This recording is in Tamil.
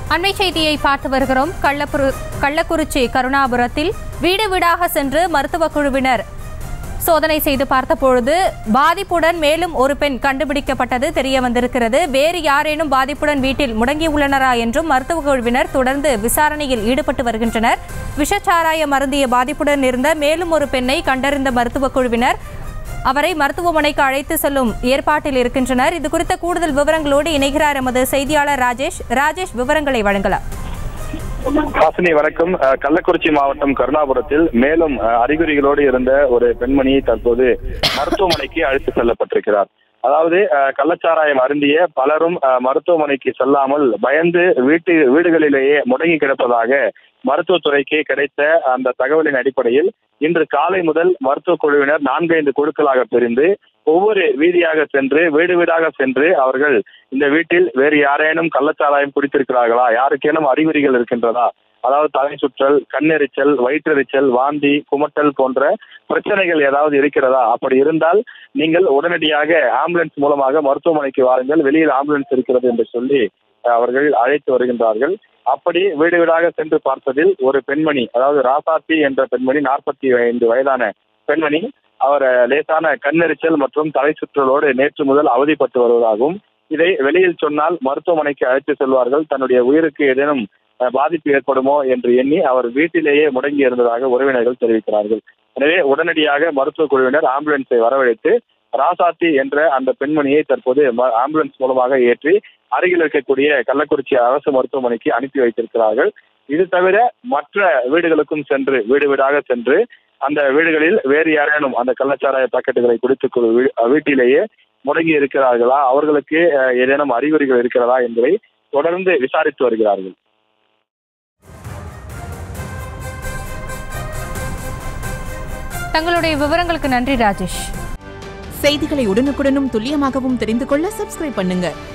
அண்மை செய்தியை பார்த்து வருகிறோம் கள்ளப்புரு கள்ளக்குறிச்சி கருணாபுரத்தில் வீடு வீடாக சென்று மருத்துவ குழுவினர் சோதனை செய்து பார்த்தபொழுது பாதிப்புடன் மேலும் ஒரு பெண் கண்டுபிடிக்கப்பட்டது தெரிய வந்திருக்கிறது வேறு யாரேனும் பாதிப்புடன் வீட்டில் முடங்கியுள்ளனரா என்றும் மருத்துவ குழுவினர் தொடர்ந்து விசாரணையில் ஈடுபட்டு வருகின்றனர் விஷச்சாராய மருந்திய பாதிப்புடன் இருந்த மேலும் ஒரு பெண்ணை கண்டறிந்த மருத்துவ குழுவினர் அவரை மருத்துவமனைக்கு அழைத்து செல்லும் ஏற்பாட்டில் இருக்கின்றனர் இது குறித்த கூடுதல் விவரங்களோடு இணைகிறார் எமது செய்தியாளர் ராஜேஷ் ராஜேஷ் விவரங்களை வழங்கலாம் ஹாசினி வணக்கம் அஹ், கள்ளக்குறிச்சி மாவட்டம் கருணாபுரத்தில் மேலும் அஹ், அறிகுறிகளோடு இருந்த ஒரு பெண்மணி தற்போது மருத்துவமனைக்கு அழைத்து செல்லப்பட்டிருக்கிறார் அதாவது அஹ், கள்ளச்சாராயம் அருந்திய பலரும் அஹ், மருத்துவமனைக்கு செல்லாமல் பயந்து வீட்டு வீடுகளிலேயே முடங்கி கிடப்பதாக மருத்துவத்துறைக்கு கிடைத்த அந்த தகவலின் அடிப்படையில் இன்று காலை முதல் மருத்துவ குழுவினர் நான்கைந்து குழுக்களாக பிரிந்து ஒவ்வொரு வீதியாக சென்று வீடு வீடாக சென்று அவர்கள் இந்த வீட்டில் வேறு யாரேனும் கள்ளச்சாராயம் குடித்திருக்கிறார்களா யாருக்கேனும் அறிகுறிகள் இருக்கின்றதா அதாவது தலை சுற்றல் கண்ணெரிச்சல் வயிற்றெரிச்சல் வாந்தி குமட்டல் போன்ற பிரச்சனைகள் ஏதாவது இருக்கிறதா அப்படி இருந்தால் நீங்கள் உடனடியாக ஆம்புலன்ஸ் மூலமாக மருத்துவமனைக்கு வாருங்கள் வெளியில் ஆம்புலன்ஸ் இருக்கிறது என்று சொல்லி அஹ், அவர்கள் அழைத்து வருகின்றார்கள் அப்படி வீடு வீடாக சென்று பார்த்ததில் ஒரு பெண்மணி அதாவது ராசாத்தி என்ற பெண்மணி நாற்பத்தி ஐந்து வயதான பெண்மணி அவர் அஹ், லேசான கண்ணெரிச்சல் மற்றும் தலை சுற்றலோடு நேற்று முதல் அவதிப்பட்டு வருவதாகவும் இதை வெளியில் சொன்னால் மருத்துவமனைக்கு அழைத்து செல்வார்கள் தன்னுடைய உயிருக்கு ஏதேனும் அஹ், பாதிப்பு ஏற்படுமோ என்று எண்ணி அவர் வீட்டிலேயே முடங்கி இருந்ததாக உறவினர்கள் தெரிவிக்கிறார்கள் எனவே உடனடியாக மருத்துவ குழுவினர் ஆம்புலன்ஸை வரவழைத்து ராசாத்தி என்ற அந்த பெண்மணியை தற்போது ம- ஆம்புலன்ஸ் மூலமாக ஏற்றி அருகில் இருக்கக்கூடிய கள்ளக்குறிச்சி அரசு மருத்துவமனைக்கு அனுப்பி வைத்திருக்கிறார்கள் இது தவிர மற்ற வீடுகளுக்கும் சென்று வீடு வீடாக சென்று அந்த வீடுகளில் வேறு யாரேனும் அந்த கள்ளச்சாராய பாக்கெட்டுகளை குடித்து கொ- வீ- வீட்டிலேயே முடங்கி இருக்கிறார்களா அவர்களுக்கு அஹ், ஏதேனும் அறிகுறிகள் இருக்கிறதா என்பதை தொடர்ந்து விசாரித்து வருகிறார்கள் தங்களுடைய விவரங்களுக்கு நன்றி ராஜேஷ் செய்திகளை உடனுக்குடனும் துல்லியமாகவும் தெரிந்து கொள்ள சப்ஸ்கிரைப் பண்ணுங்க